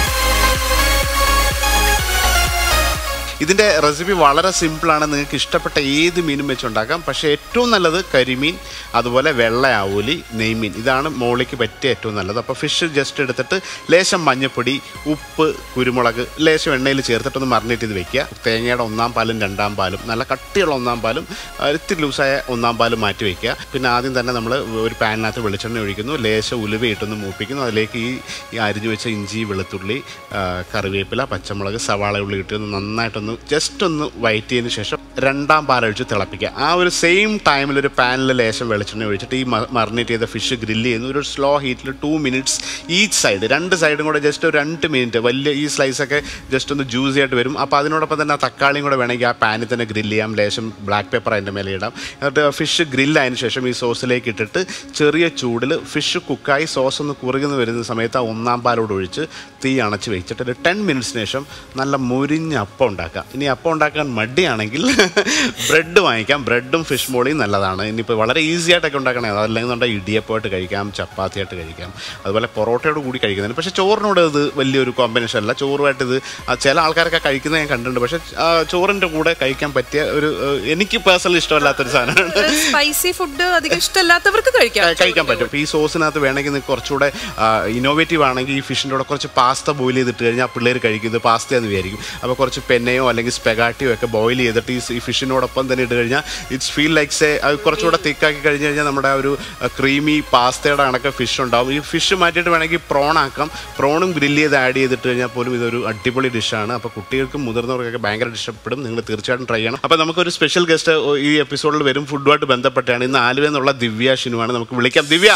ഇതിൻ്റെ റെസിപ്പി വളരെ സിമ്പിളാണ് നിങ്ങൾക്ക് ഇഷ്ടപ്പെട്ട ഏത് മീനും വെച്ച് ഉണ്ടാക്കാം പക്ഷേ ഏറ്റവും നല്ലത് കരിമീൻ അതുപോലെ വെള്ള ആവൂലി നെയ്മീൻ ഇതാണ് മോളിക്ക് പറ്റിയ ഏറ്റവും നല്ലത് അപ്പോൾ ഫിഷ് ജസ്റ്റ് എടുത്തിട്ട് ലേശം മഞ്ഞപ്പൊടി ഉപ്പ് കുരുമുളക് ലേശം എണ്ണയിൽ ചേർത്തിട്ടൊന്ന് മറിഞ്ഞിട്ട് ഇത് വെക്കുക തേങ്ങയുടെ ഒന്നാം പാലും രണ്ടാം പാലും നല്ല കട്ടിയുള്ള ഒന്നാം പാലും ആ, ഇത്തിരി ലൂസായ ഒന്നാം പാലും മാറ്റി വയ്ക്കുക പിന്നെ ആദ്യം തന്നെ നമ്മൾ ഒരു പാനിനകത്ത് വെളിച്ചെണ്ണ ഒഴിക്കുന്നു ലേശം ഉലുവയിട്ടൊന്ന് മൂപ്പിക്കുന്നു അതിലേക്ക് ഈ ഈ അരിഞ്ഞു വെച്ച ഇഞ്ചി വെളുത്തുള്ളി ആ, കറിവേപ്പില പച്ചമുളക് സവാള ഉള്ളി ഇട്ട് ഒന്ന് നന്നായിട്ടൊന്ന് ജസ്റ്റ് ഒന്ന് വയറ്റ് ചെയ്തതിന് ശേഷം രണ്ടാം പാലൊഴിച്ച് തിളപ്പിക്കുക ആ ഒരു സെയിം ടൈമിൽ ഒരു പാനിൽ ലേശം വെളിച്ചെണ്ണ ഒഴിച്ചിട്ട് ഈ മറിനേറ്റ് ചെയ്ത ഫിഷ് ഗ്രില്ല് ചെയ്യുന്നു ഒരു സ്ലോ ഹീറ്റിൽ ടു മിനിറ്റ്സ് ഈച്ച് സൈഡ് രണ്ട് സൈഡും കൂടെ ജസ്റ്റ് ഒരു രണ്ട് മിനിറ്റ് വലിയ ഈ സ്ലൈസൊക്കെ ജസ്റ്റ് ഒന്ന് ജ്യൂസി ആയിട്ട് വരും അപ്പോൾ അതിനോടൊപ്പം തന്നെ ആ തക്കാളിയും കൂടെ വേണമെങ്കിൽ ആ പാനിൽ തന്നെ ഗ്രില്ല് ചെയ്യാം ലേശം ബ്ലാക്ക് പേപ്പർ അതിൻ്റെ മേലെ ഇടാം എന്നിട്ട് ഫിഷ് ഗ്രില്ലായതിനു ശേഷം ഈ സോസിലേക്ക് ഇട്ടിട്ട് ചെറിയ ചൂടിൽ ഫിഷ് കുക്കായി സോസ് ഒന്ന് കുറുകുന്ന വരുന്ന സമയത്ത് ആ ഒന്നാം പാലോട് ഒഴിച്ച് തീ അണച്ച് വെച്ചിട്ട് ഒരു ടെൻ മിനിറ്റ്സിന് ശേഷം നല്ല മുരിഞ്ഞ അപ്പം ഉണ്ടാക്കുക ഇനി അപ്പം ഉണ്ടാക്കാൻ മടിയാണെങ്കിൽ ബ്രെഡ് വാങ്ങിക്കാം ബ്രെഡും ഫിഷ് മോളിയും നല്ലതാണ് ഇനിയിപ്പോൾ വളരെ ഈസി ആയിട്ടൊക്കെ ഉണ്ടാക്കണേ അതല്ലെങ്കിൽ നമ്മുടെ ഇടിയപ്പമായിട്ട് കഴിക്കാം ചപ്പാത്തിയായിട്ട് കഴിക്കാം അതുപോലെ പൊറോട്ടയോട് കൂടി കഴിക്കുന്നതിന് പക്ഷേ ചോറിനോട് ഇത് വലിയൊരു കോമ്പിനേഷൻ അല്ല ചോറുമായിട്ട് ഇത് ആ, ചില ആൾക്കാരൊക്കെ കഴിക്കുന്നത് ഞാൻ കണ്ടിട്ടുണ്ട് പക്ഷേ ആ, ചോറിൻ്റെ കൂടെ കഴിക്കാൻ പറ്റിയ ഒരു ഏഹ്, എനിക്ക് പേഴ്സണലി ഇഷ്ടമല്ലാത്തൊരു സാധനമാണ് സ്പൈസി ഫുഡ് അധികം ഇഷ്ടമല്ലാത്തവർക്ക് കഴിക്കാം കഴി- കഴിക്കാൻ പറ്റും അപ്പോൾ ഈ സോസിനകത്ത് വേണമെങ്കിൽ നിങ്ങൾക്ക് കുറച്ചുകൂടെ ഇന്നോവേറ്റീവ് ആണെങ്കിൽ ഈ ഫിഷിൻ്റെ കൂടെ കുറച്ച് പാസ്ത ബോയിൽ ചെയ്തിട്ട് കഴിഞ്ഞാൽ പിള്ളേർ കഴിക്കുന്നത് പാസ്ത എന്ന് വിചാരിക്കും അപ്പോൾ കുറച്ച് പെന്നയോ അല്ലെങ്കിൽ സ്പെഗാട്ടിയോ ഒക്കെ ബോയിൽ ചെയ്തിട്ട് ഈ സ് ഈ ഫിഷിനോടൊപ്പം തന്നെ ഇട്ട് കഴിഞ്ഞാൽ ഇറ്റ്സ് ഫീൽ ലൈക്ക് സേ അത് കുറച്ചുകൂടെ തിക്കാക്കി കഴിഞ്ഞ് കഴിഞ്ഞാൽ നമ്മുടെ ആ ഒരു ക്രീമി പാസ്തയുടെ കണക്ക് ഫിഷ് ഉണ്ടാവും ഈ ഫിഷ് മാറ്റിയിട്ട് വേണമെങ്കിൽ പ്രോൺ ആക്കാം പ്രോണും ഗ്രില്ല് ചെയ്ത് ആഡ് ചെയ്തിട്ട് കഴിഞ്ഞാൽ പോലും ഇതൊരു അടിപൊളി ഡിഷാണ് അപ്പോൾ കുട്ടികൾക്കും മുതിർന്നവർക്കൊക്കെ ഭയങ്കര ഇഷ്ടപ്പെടും നിങ്ങൾ തീർച്ചയായിട്ടും ട്രൈ ചെയ്യണം അപ്പോൾ നമുക്കൊരു സ്പെഷ്യൽ ഗസ്റ്റ് ഈ എപ്പിസോഡിൽ വരും ഫുഡുമായിട്ട് ബന്ധപ്പെട്ടാണ് ഇന്ന് ആലുവ എന്നുള്ള ദിവ്യ ഷിനുവാണ് നമുക്ക് വിളിക്കാം ദിവ്യ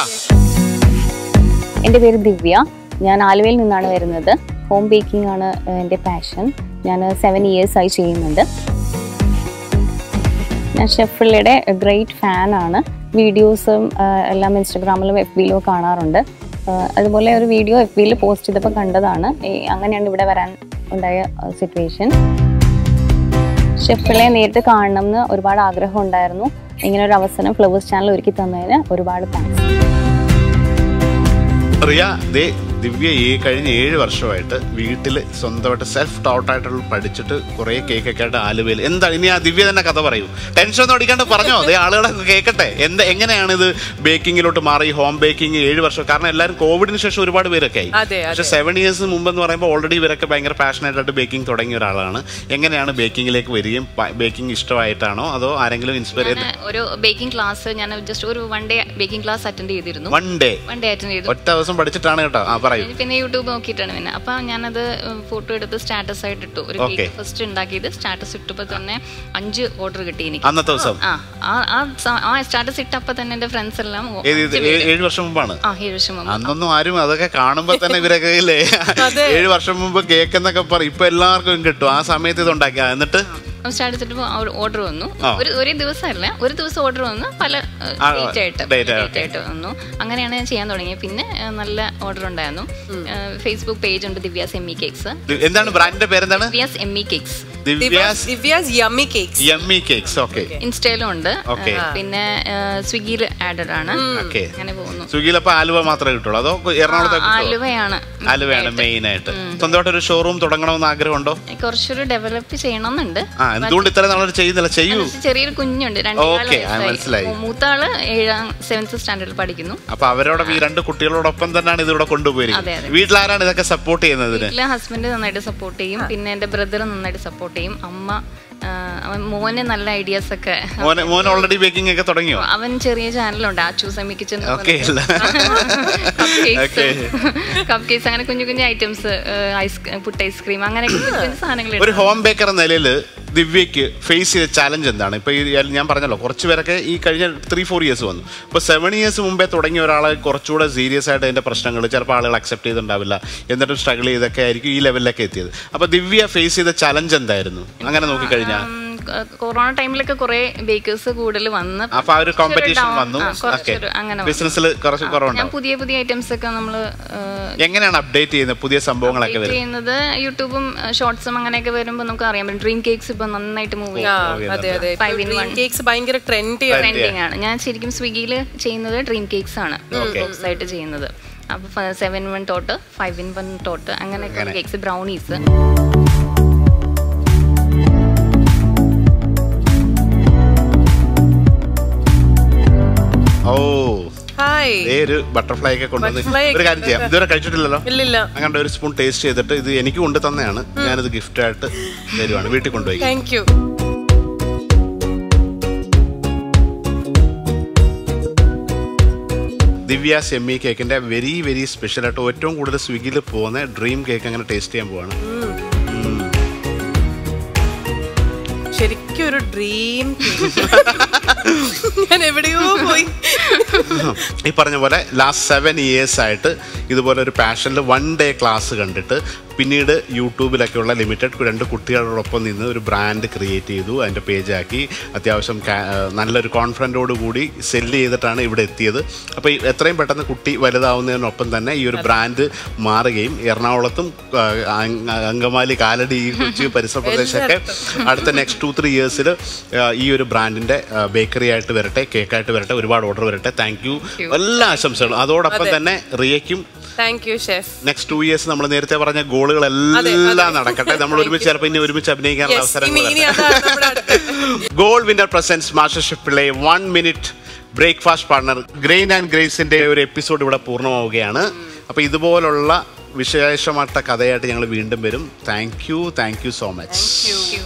എൻ്റെ പേര് ദിവ്യ ഞാൻ ആലുവയിൽ നിന്നാണ് വരുന്നത് ഹോം ബേക്കിംഗ് ആണ് ഏഹ്, എൻ്റെ പാഷൻ ഞാൻ സെവൻ ഇയേഴ്സ് ആയി ചെയ്യുന്നുണ്ട് ഞാൻ ഷെഫിളിയുടെ ഗ്രേറ്റ് ഫാനാണ് വീഡിയോസും ഏഹ്, എല്ലാം ഇൻസ്റ്റഗ്രാമിലും എഫ് ബിയിലും കാണാറുണ്ട് ഏഹ്, അതുപോലെ ഒരു വീഡിയോ എഫ് ബിയിൽ പോസ്റ്റ് ചെയ്തപ്പോൾ കണ്ടതാണ് ഈ അങ്ങനെയാണ് ഇവിടെ വരാൻ ഉണ്ടായ സിറ്റുവേഷൻ ഷെഫിളെ നേരിട്ട് കാണണം എന്ന് ഒരുപാട് ആഗ്രഹം ഉണ്ടായിരുന്നു ഇങ്ങനെ ഒരു അവസരം ഫ്ലവേഴ്സ് ചാനൽ ഒരുക്കി തന്നതിന് ഒരുപാട് താങ്ക്സ് റിയ ദേ ദിവ്യ ഈ കഴിഞ്ഞ ഏഴ് വർഷമായിട്ട് വീട്ടിൽ സ്വന്തമായിട്ട് സെൽഫ് ടൗട്ടായിട്ടുള്ള പഠിച്ചിട്ട് കുറേ കേക്കൊക്കെ ആയിട്ട് ആലുവയിൽ എന്താണ് ഇനി ആ ദിവ്യ തന്നെ കഥ പറയൂ ടെൻഷൻ ഒന്നും അടിക്കാണ്ട് പറഞ്ഞോ അതേ ആളുകളൊക്കെ കേൾക്കട്ടെ എന്താ എങ്ങനെയാണ് ഇത് ബേക്കിങ്ങിലോട്ട് മാറി ഹോം ബേക്കിംഗ് ഏഴ് വർഷം കാരണം എല്ലാവരും കോവിഡിന് ശേഷം ഒരുപാട് പേരൊക്കെ ആയി അതെ, പക്ഷെ സെവൻ ഇയേഴ്സ് മുമ്പ് എന്ന് പറയുമ്പോൾ ഓൾറെഡി ഇവരൊക്കെ ഭയങ്കര പാഷനേറ്റ് ആയിട്ട് ബേക്കിംഗ് തുടങ്ങിയ ഒരാളാണ് എങ്ങനെയാണ് ബേക്കിങ്ങിലേക്ക് വരികയും ബേക്കിംഗ് ഇഷ്ടമായിട്ടാണോ അതോ ആരെങ്കിലും ഇൻസ്പയർ ചെയ്ത് ഞാൻ ഒരു ബേക്കിംഗ് ക്ലാസ് ഞാൻ ജസ്റ്റ് ഒരു one day baking class attend ചെയ്തിരുന്നു one day one day attend ചെയ്തു ഒറ്റ ദിവസം പഠിച്ചിട്ടാണ് കേട്ടോ ആ പറയൂ പിന്നെ യൂട്യൂബ് നോക്കിയിട്ടാണ് പിന്നെ അപ്പൊ ഞാനത് ഫോട്ടോ എടുത്ത് സ്റ്റാറ്റസ് ആയിട്ട് ഇട്ടു ഒരു Okay. കേക്ക് ഫസ്റ്റ് ഉണ്ടാക്കിയത് സ്റ്റാറ്റസ് ഇട്ടപ്പോൾ തന്നെ അഞ്ച് ഓർഡർ കിട്ടി എനിക്ക് അന്നത്തെ ദിവസം ആ ആ- ആ സ- ആ സ്റ്റാറ്റസ് ഇട്ടപ്പോൾ തന്നെ എന്റെ ഫ്രണ്ട്സ് എല്ലാം ഓ, ഏത് ഇത് ഏ- ഏഴ് വർഷം മുമ്പാണ് ആ ഏഴ് വർഷം മുമ്പ് അന്നൊന്നും ആരും അതൊക്കെ കാണുമ്പോ തന്നെ ഇവരൊക്കെ ഇല്ലേ ഏഴ് വർഷം മുമ്പ് കേക്ക് എന്നൊക്കെ പറയും ഇപ്പൊ എല്ലാവർക്കും കിട്ടും ആ സമയത്ത് ഇത് ഉണ്ടാക്കിയ എന്നിട്ട് സ്റ്റാറ്റസ് ഇട്ടപ്പോൾ ഓർഡർ വന്നു ആ. ഒരു ഒരേ ദിവസമല്ല ഒരു ദിവസം ഓർഡർ വന്നു പല ആ, ഡേറ്റ് ആയിട്ട് date, date okay. ആയിട്ട് വന്നു അങ്ങനെയാണ് ഞാൻ ചെയ്യാൻ തുടങ്ങിയത് പിന്നെ ആ, നല്ല ഓർഡർ ഉണ്ടായിരുന്നു ഫേസ്ബുക്ക് പേജ് ഉണ്ട് ദിവ്യാസ് എം ഇ കേക്ക്സ് ദി- എന്താണ് ബ്രാൻഡിന്റെ പേരെന്താണ് Divya's M E cakes Divya's Divya's yummy cakes yummy cakes okay ഇൻസ്റ്റയിലും ഉണ്ട് Okay. ആ, പിന്നെ സ്വിഗ്ഗിയിൽ ആഡഡ് ആണ് ഓക്കെ അങ്ങനെ പോകുന്നു സ്വിഗ്ഗിയിൽ അപ്പൊ ആലുവ മാത്രമേ കിട്ടുള്ളൂ അതോ എറണാകുളത്ത് ആലുവയാണ് ആലുവയാണ് മെയിൻ ആയിട്ട് സ്വന്തമായിട്ട് ഒരു ഷോറൂം തുടങ്ങണമെന്ന് ആഗ്രഹമുണ്ടോ കുറച്ചൊരു ഡെവലപ്പ് ചെയ്യണമെന്നുണ്ട് ആ എന്തുകൊണ്ട് ഇത്ര നാളെ ചെയ്യുന്നില്ല ചെയ്യൂ എന്നുവെച്ചാ ചെറിയൊരു കുഞ്ഞുണ്ട് രണ്ടേ കാല് Okay, ആ, വയസ്സായി. മനസ്സിലായി. മൂ- മൂത്താള് ഏഴാം സെവൻത് സ്റ്റാൻഡേർഡിൽ പഠിക്കുന്നു അപ്പൊ അവരോട് ഈ രണ്ട് കുട്ടികളോടൊപ്പം തന്നെയാണ് ഇതിവിടെ അതെ, കൊണ്ടുപോയിരിക്കുന്നത് അതെ. വീട്ടിലാരാണ് ഇതൊക്കെ സപ്പോർട്ട് ചെയ്യുന്നതിന് വീട്ടിലെ ഹസ്ബൻഡ് നന്നായിട്ട് സപ്പോർട്ട് ചെയ്യും പിന്നെ എന്റെ ബ്രദർ നന്നായിട്ട് സപ്പോർട്ട് ചെയ്യും അമ്മ ആ, അവൻ മോന് നല്ല ഐഡിയാസ് ഒക്കെ മോനെ മോൻ ഓൾറെഡി ബേക്കിംഗ് ഒക്കെ തുടങ്ങിയോ അവൻ ചെറിയ ചാനലുണ്ട് ആ ചൂസമി കിച്ചൺ Okay, അല്ല. കപ്പ് കപ്പ് കേക്ക്സ് അങ്ങനെ കുഞ്ഞു കുഞ്ഞു ഐറ്റംസ് ഐസ് പുട്ട് ഐസ്ക്രീം അങ്ങനെ കുഞ്ഞു കുഞ്ഞു സാധനങ്ങൾ ഒരു ഹോം ബേക്കർ എന്ന നിലയിൽ ദിവ്യക്ക് ഫേസ് ചെയ്ത ചാലഞ്ച് എന്താണ് ഇപ്പൊ ഈ ഞാൻ പറഞ്ഞല്ലോ കുറച്ച് പേരൊക്കെ ഈ കഴിഞ്ഞ ത്രീ ഫോർ ഇയേഴ്സ് വന്നു ഇപ്പൊ സെവൻ ഇയേഴ്സ് മുമ്പേ തുടങ്ങിയ ഒരാളെ കുറച്ചുകൂടെ സീരിയസ് ആയിട്ട് അതിന്റെ പ്രശ്നങ്ങൾ ചിലപ്പോൾ ആളുകൾ അക്സെപ്റ്റ് ചെയ്തിട്ടുണ്ടാവില്ല എന്നിട്ടും സ്ട്രഗിൾ ചെയ്തൊക്കെ ആയിരിക്കും ഈ ലെവലിലൊക്കെ എത്തിയത് അപ്പൊ ദിവ്യ ഫേസ് ചെയ്ത ചലഞ്ച് എന്തായിരുന്നു അങ്ങനെ നോക്കിക്കഴിഞ്ഞാൽ കൊറോണ ടൈമിലൊക്കെ കുറെ ബേക്കേഴ്സ് കൂടുതൽ വന്ന് അപ്പൊ ആ ഒരു കോമ്പറ്റീഷൻ down- വന്നു ആ, ഓക്കെ കുറച്ചൊരു അങ്ങനെ വന്നു. ബിസിനസ്സിൽ കുറച്ച് ഞാൻ കുറവുണ്ടാവും പുതിയ പുതിയ ഐറ്റംസ് ഒക്കെ നമ്മൾ എങ്ങനെയാണ് അപ്ഡേറ്റ് ചെയ്യുന്നത് പുതിയ സംഭവങ്ങളൊക്കെ വരും ചെയ്യുന്നത് യൂട്യൂബും ഷോർട്സും അങ്ങനെയൊക്കെ വരുമ്പോൾ നമുക്ക് അറിയാൻ പറ്റും ഡ്രീം കേക്ക്സ് ഇപ്പൊ നന്നായിട്ട് മൂവ് ആ, അതെ അതെ Five in one. കേക്ക്സ് ഭയങ്കര ട്രെൻഡി ട്രെൻഡിങ് ആണ് ഞാൻ ശരിക്കും സ്വിഗ്ഗിയിൽ ചെയ്യുന്നത് ഡ്രീം കേക്ക്സ് ആണ് ബോക്സ് ആയിട്ട് ചെയ്യുന്നത് അപ്പൊ സെവൻ വൺ തൊട്ട് ഫൈവ് ഇൻ വൺ തൊട്ട് അങ്ങനെയൊക്കെ കേക്ക്സ് ബ്രൗണീസ് ഓ ഹായ് ദേ ഒരു ബട്ടർഫ്ലൈ ഒക്കെ കൊണ്ടുവന്ന് Butterfly ഒക്കെ ഒരു കാര്യം ചെയ്യാം ഇതുവരെ കഴിച്ചിട്ടില്ലല്ലോ ഇല്ലില്ല അങ്ങനെ ഒരു സ്പൂൺ ടേസ്റ്റ് ചെയ്തിട്ട് ഇത് എനിക്ക് കൊണ്ട് തന്നെയാണ് ഞാനിത് ഗിഫ്റ്റ് ആയിട്ട് തരുവാണ് വീട്ടിൽ കൊണ്ടുപോയി താങ്ക് യു ദിവ്യ സെമ്മി കേക്കിന്റെ വെരി വെരി സ്പെഷ്യൽ ആയിട്ട് ഏറ്റവും കൂടുതൽ സ്വിഗ്ഗിയിൽ പോകുന്ന ഡ്രീം കേക്ക് അങ്ങനെ ടേസ്റ്റ് ചെയ്യാൻ പോവാണ് ശരിക്കും ഒരു ഡ്രീം ഞാൻ എവിടെയോ പോയി ഈ പറഞ്ഞ പോലെ ലാസ്റ്റ് സെവൻ ഇയേഴ്സ് ആയിട്ട് ഇതുപോലെ ഒരു പാഷനിൽ വൺ ഡേ ക്ലാസ് കണ്ടിട്ട് പിന്നീട് യൂട്യൂബിലൊക്കെയുള്ള ലിമിറ്റഡ് രണ്ട് കുട്ടികളോടൊപ്പം നിന്ന് ഒരു ബ്രാൻഡ് ക്രിയേറ്റ് ചെയ്തു അതിൻ്റെ പേജാക്കി അത്യാവശ്യം കാ- നല്ലൊരു കോൺഫിഡൻറ്റോട് കൂടി സെല്ല് ചെയ്തിട്ടാണ് ഇവിടെ എത്തിയത് അപ്പോൾ ഈ എത്രയും പെട്ടെന്ന് കുട്ടി വലുതാവുന്നതിനൊപ്പം തന്നെ ഈ ഒരു ബ്രാൻഡ് മാറുകയും എറണാകുളത്തും ആ, അങ്- അങ്കമാലി കാലടി ഈ കൊച്ചി പരിസര പ്രദേശമൊക്കെ അടുത്ത നെക്സ്റ്റ് ടു ത്രീ ഇയേഴ്സിൽ ഈ ഒരു ബ്രാൻഡിൻ്റെ ബേക്കറി ആയിട്ട് വരട്ടെ കേക്കായിട്ട് വരട്ടെ ഒരുപാട് ഓർഡർ വരട്ടെ താങ്ക് യു എല്ലാ ആശംസകളും അതോടൊപ്പം തന്നെ റിയയ്ക്കും thank you chef next two years നമ്മൾ നേരത്തെ പറഞ്ഞ ഗോളുകളെല്ലാം നടക്കട്ടെ നമ്മൾ ഒരുമിച്ച് ചിലപ്പോൾ ഇനി ഒരുമിച്ച് അഭിനയിക്കാനുള്ള Yes, അവസരങ്ങൾ ഇനി ഇനി വരട്ടെ. അതാണ് നമ്മുടെ അടുത്ത Gold Winner presents Master Chef Pillai one minute breakfast partner Grain and ഗ്രേസിന്റെ ഒരു എപ്പിസോഡ് ഇവിടെ പൂർണ്ണമാവുകയാണ് അപ്പൊ ഇതുപോലുള്ള വിശേഷമായിട്ട കഥയായിട്ട് ഞങ്ങൾ വീണ്ടും വരും thank you thank you so much